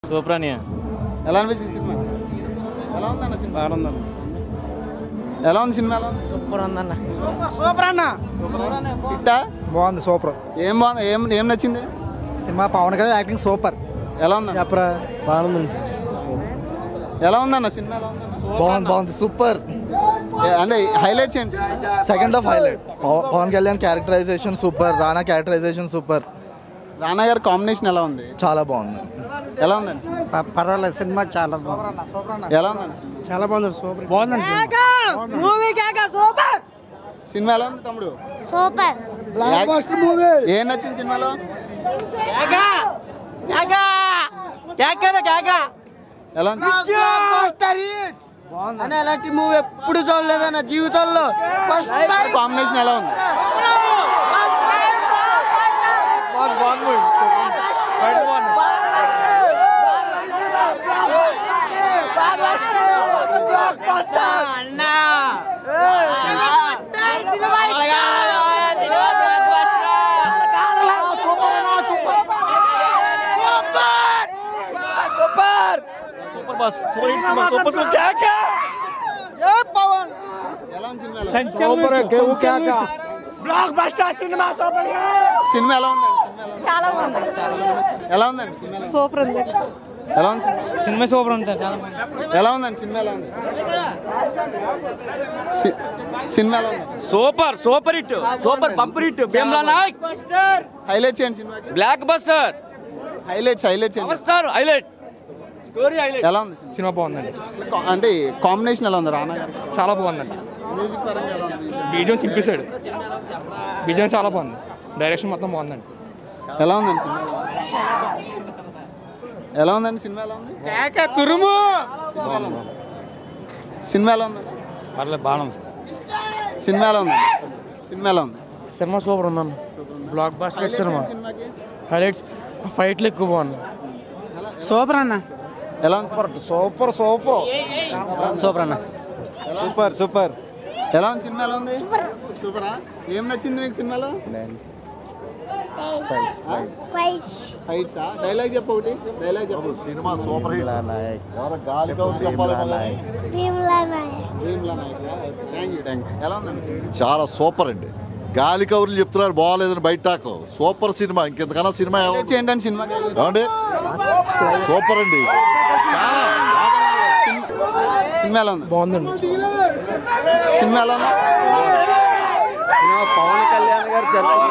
Super అని ఎలా అనిపించింది సినిమా ఎలా ఉందన్న సినిమా బాగుందన్న ఎలా ఉంది సినిమా ఎలా ఉంది సూపర్ ఉందన్న సూపర్ అన్న హిట్టా బాగుంది సూపర్ ఏం బాగుంది ఏం ఏం నచ్చింది cinema Pawan Kalyan acting super ఎలా ఉంది చెప్పరా బాగుంది ఎలా ఉందన్న సినిమా ఎలా ఉందన్న బాగుంది బాగుంది సూపర్ ఏ- అంటే హైలైట్స్ ఏంటి second half highlight Pawan Kalyan characterization super Rana characterization super Rana గారి కాంబినేషన్ ఎలా ఉంది చాలా బాగుంది ఎలా ఉందండి పర్వాలేదు సినిమా చాలా బాగుంది ఎలా ఉందండి చాలా బాగుంది సూపర్ బాగుంది సినిమా ఎలా ఉంది తమ్ముడు సూపర్ ఏం నచ్చింది సినిమాలో ఎలా ఉంది అని అలాంటి మూవీ ఎప్పుడు చూడలేదన్న జీవితంలో ఫస్ట్ కాంబినేషన్ ఎలా ఉంది సూపర్ బస్ super hit cinema super super క్యాక్ ఎలా ఉంది సినిమా ఎలా ఉంది? Blockbuster cinema super cinema ఎలా ఉందండి సినిమా ఎలా ఉంది? చాలా బాగుంది ఎలా ఉందండి సినిమా ఎలా ఉంది? సూపర్ ఉంది ఎలా ఉంది సినిమా? సినిమా సూపర్ ఉంది ఎలా ఉందండి సినిమా ఎలా ఉంది సి- సినిమా ఎలా ఉంది super super hit super bumper hit Bheemla Nayak highlights ఏంటి సినిమాకి బ్లాక్ బస్టర్ హైలైట్స్ హైలైట్స్ ఏంటి power star highlight story highlight ఎలా ఉంది సినిమా బాగుందండి కా- అంటే కాంబినేషన్ ఎలా ఉంది రానా గారికి చాలా బాగుందండి మ్యూజిక్ పరంగా ఎలా ఉంది బీజం చింపేశాడు బీజం చాలా బాగుంది డైరెక్షన్ మొత్తం బాగుందండి ఎలా ఉందండి సినిమా ఎలా ఉందండి సినిమా ఎలా ఉంది తురుము సినిమా ఎలా ఉంది పర్లేదు బాగా ఉంది సినిమా ఎలా ఉంది సినిమా ఎలా ఉంది సినిమా సూపర్ ఉందన్న బ్లాక్ బస్టర్ సినిమా సినిమాకి హైలైట్స్ ఫైట్లు ఎక్కువ బాగున్నాయి సూపర్ అన్న ఎలా ఉంది సూపర్ సూపర్ సూపర్ అన్న సూపర్ సూపర్ ఎలా ఉంది సినిమా ఎలా ఉంది సూపరా ఏం నచ్చింది మీకు సినిమాలో హైట్స్ డైలాగ్ చెప్పు ఒకటి డైలాగ్ చెప్పు సినిమా సూపర్ హిట్ ఎవరో గాలి కౌరు చెప్పాలి Bheemla Nayak thank you thank you ఎలా ఉందండి సినిమా? చాలా సూపర్ అండి గాలి కౌరులు చెప్తున్నారు బాగాలేదని బయట టాకు సూపర్ సినిమా ఇంకెంతకన్నా సినిమా ఏముంది? హైలైట్స్ ఏంటండి సినిమా ఏమండి సూపర్ అండి చాలా సినిమా ఎలా ఉంది బాగుందండి సినిమా ఎలా ఉంది పవన్ కళ్యాణ్ గారు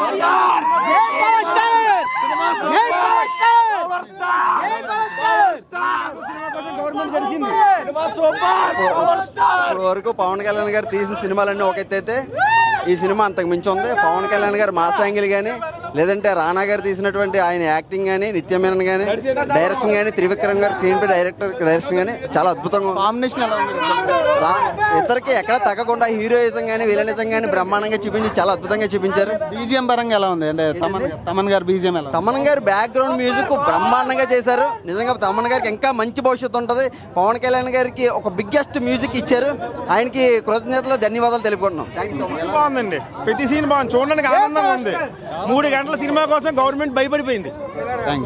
ఇప్పటి వరకు పవన్ కళ్యాణ్ గారు తీసిన సినిమాలన్నీ ఒక ఎత్తు అయితే ఈ సినిమా అంతకు మించి ఉంది పవన్ కళ్యాణ్ గారు మాస్ యాంగిల్ కానీ లేదంటే రానా గారు తీసినటువంటి ఆయన యాక్టింగ్ కానీ నిత్యమేనన్ కానీ డైరెక్షన్ కానీ త్రివిక్రమ్ గారు స్క్రీన్ పే డైరెక్టర్ డైరెక్షన్ కానీ చాలా అద్భుతంగా ఉంది కాంబినేషన్ ఎలా ఉంది రా- ఇద్దరికి ఎక్కడ తగ్గకుండా హీరోయిజం కానీ విలనిజం కానీ బ్రహ్మాండంగా చూపించి చాలా అద్భుతంగా చూపించారు బీజిఎం పరంగా ఎలా ఉంది అంటే తమన్ తమన్ గారు బీజిఎం ఎలా ఉంది? తమన్ గారు బ్యాక్గ్రౌండ్ మ్యూజిక్ బ్రహ్మాండంగా చేశారు నిజంగా తమన్ గారికి ఇంకా మంచి భవిష్యత్తు ఉంటుంది పవన్ కళ్యాణ్ గారికి ఒక బిగ్గెస్ట్ మ్యూజిక్ ఇచ్చారు ఆయనకి కృతజ్ఞతలు ధన్యవాదాలు తెలుపుకుంటున్నాం థ్యాంక్ యూ సో మచ్ బాగుందండి ప్రతి సీన్ బాగుంది చూడడానికి ఆనందంగా ఉంది మూడు గంటల సినిమా కోసం గవర్నమెంట్ భయపడిపోయింది థ్యాంక్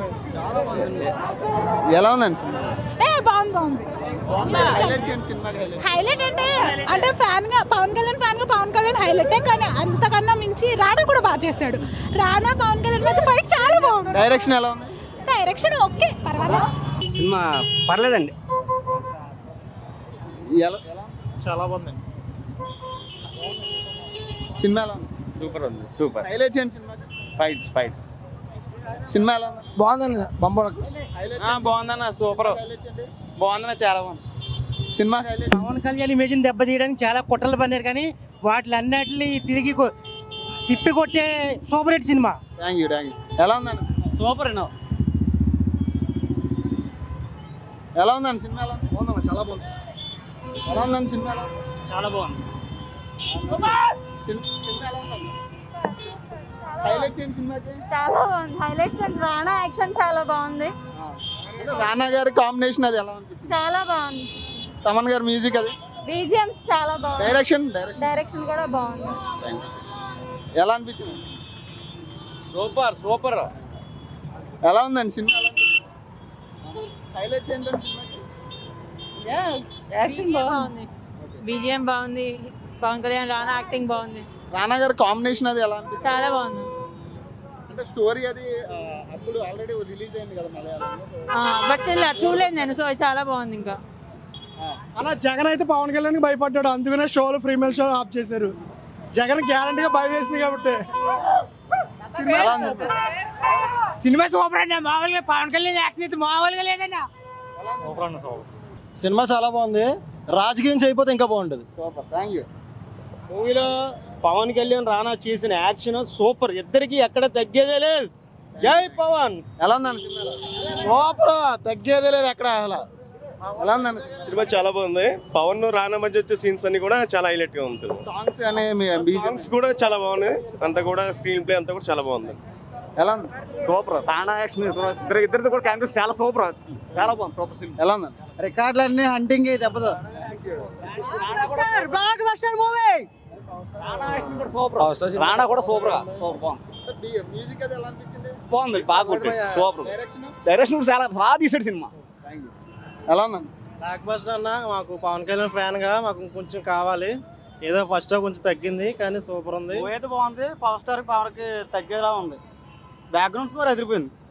యూ ఎలా ఉందండి సినిమా? ఏ బాగుంది బాగుంది హైలైట్స్ ఏంటి సినిమాకి హైలైట్స్? హైలైట్ అంటే అంటే ఫ్యాన్ గా పవన్ కళ్యాణ్ ఫ్యాన్ గా పవన్ కళ్యాణ్ హైలైట్ కానీ అంతకన్నా మించి రానా కూడా బాగా చేశాడు రానా పవన్ కళ్యాణ్ మధ్య ఫైట్ చాలా బాగుంది డైరెక్షన్ ఎలా ఉంది డైరెక్షన్ ఓకే పర్వాలేదు సినిమా పర్లేదండి ఎలా ఎలా ఉంది? చాలా బాగుందండి సినిమా ఎలా ఉంది సూపర్ ఉంది సూపర్ హైలైట్స్ ఏంటి సినిమాకి ఫైట్స్ ఫైట్స్ సినిమా ఎలా ఉంది బాగుందండి బొమ్మ బాగుందన్న సూపర్ హైలైట్స్ ఏంటి బాగుందన్న చాలా బాగుంది సినిమాకి హైలైట్ పవన్ కళ్యాణ్ ఇమేజ్ని దెబ్బతీయడానికి చాలా కుట్రలు పన్నారు కానీ వాటి అన్నిటిని తిరిగి కొ- తిప్పి కొట్టే super hit cinema thank you thank you ఎలా ఉందండి సూపర్ అన్న ఎలా ఉందండి సినిమా ఎలా ఉంది? బాగుందన్న చాలా బాగుంది ఎలా ఉందండి సినిమా ఎలా ఉంది? చాలా బాగుంది సినిమా సినిమా ఎలా ఉందండి హైలైట్స్ ఏంటి సినిమాకి చాలా బాగుంది హైలైట్స్ అండ్ రానా యాక్షన్ చాలా బాగుంది ఆ. అంటే రానా గారి కాంబినేషన్ అది ఎలా అనిపించింది చాలా బాగుంది తమన్ గారి మ్యూజిక్ అది బీజిఎంస్ చాలా బాగుంది డైరెక్షన్ డైరెక్షన్ డైరెక్షన్ కూడా బాగుంది థ్యాంక్ యూ ఎలా అనిపించింది సూపర్ సూపర్ ఎలా ఉందండి సినిమా ఎలా ఉంది? హైలైట్స్ ఏంటంటే సినిమాకి యాక్షన్ బాగుంది బీజిఎం బాగుంది పవన్ కళ్యాణ్ రానా యాక్టింగ్ బాగుంది రానా గారి కాంబినేషన్ అది ఎలా అనిపిస్తుంది చాలా బాగుంది అంటే స్టోరీ అది ఆ, అప్పుడు ఆల్రెడీ రిలీజ్ అయింది కదా మలయాళంలో బట్ చూడలేదు నేను సో చాలా బాగుంది ఇంకా అన్న జగన్ అయితే పవన్ కళ్యాణ్ భయపడ్డాడు అందుకనే షోలు ప్రీమియర్ షో ఆఫ్ చేశారు జగన్ గ్యారంటీగా భయం వేసింది కాబట్టి ఎలా ఉంది సినిమా సూపర్ అండి మామూలుగా పవన్ కళ్యాణ్ యాక్షన్ అయితే మామూలుగా లేదన్నా సినిమా చాలా బాగుంది రాజకీయం చేయకపోతే ఇంకా బాగుంటుంది సూపర్ థ్యాంక్ యూ మూవీలో పవన్ కళ్యాణ్ రానా చేసిన యాక్షన్ సూపర్ ఇద్దరికి ఎక్కడ తగ్గేదే లేదు జై పవన్ ఎలా ఉందండి సినిమాలో సూపర్ తగ్గేదే లేదు ఎక్కడ అసలు ఎలా ఉందండి సినిమా చాలా బాగుంది పవన్ రానా మధ్య వచ్చే సీన్స్ అన్ని కూడా చాలా హైలైట్ గా ఉంది సినిమా సాంగ్స్ అనే మీ బీజం సాంగ్స్ కూడా చాలా బాగున్నాయి అంతా కూడా స్క్రీన్ ప్లే అంతా కూడా చాలా బాగుంది ఎలా ఉంది సూపర్ రానా యాక్షన్ ఇద్దరు ఇద్దరిది కూడా క్యారెక్టర్స్ చాలా సూపర్ చాలా బాగుంది సూపర్ సినిమా ఎలా ఉందండి రికార్డులన్నీ హంటింగ్ దెబ్బతో బ్లాక్ బస్టర్ మూవీ రాణా కూడా సూపర్ సూపర్ మ్యూజిక్ అది ఎలా అనిపించింది బాగుంది బాగా సూపర్ డైరెక్షన్ డైరెక్షన్ చాలా బాగా తీసాడు సినిమా థ్యాంక్ యూ ఎలా ఉందండి బ్లాక్ బస్టర్ అన్న మాకు పవన్ కళ్యాణ్ ఫ్యాన్ గా మాకు కొంచెం కావాలి ఏదో ఫస్ట్ కొంచెం తగ్గింది కానీ సూపర్ ఉంది అయితే బాగుంది పవర్ స్టార్ పవర్ కి తగ్గేలా ఉంది బ్యాక్గ్రౌండ్ స్కోర్ అదిరిపోయింది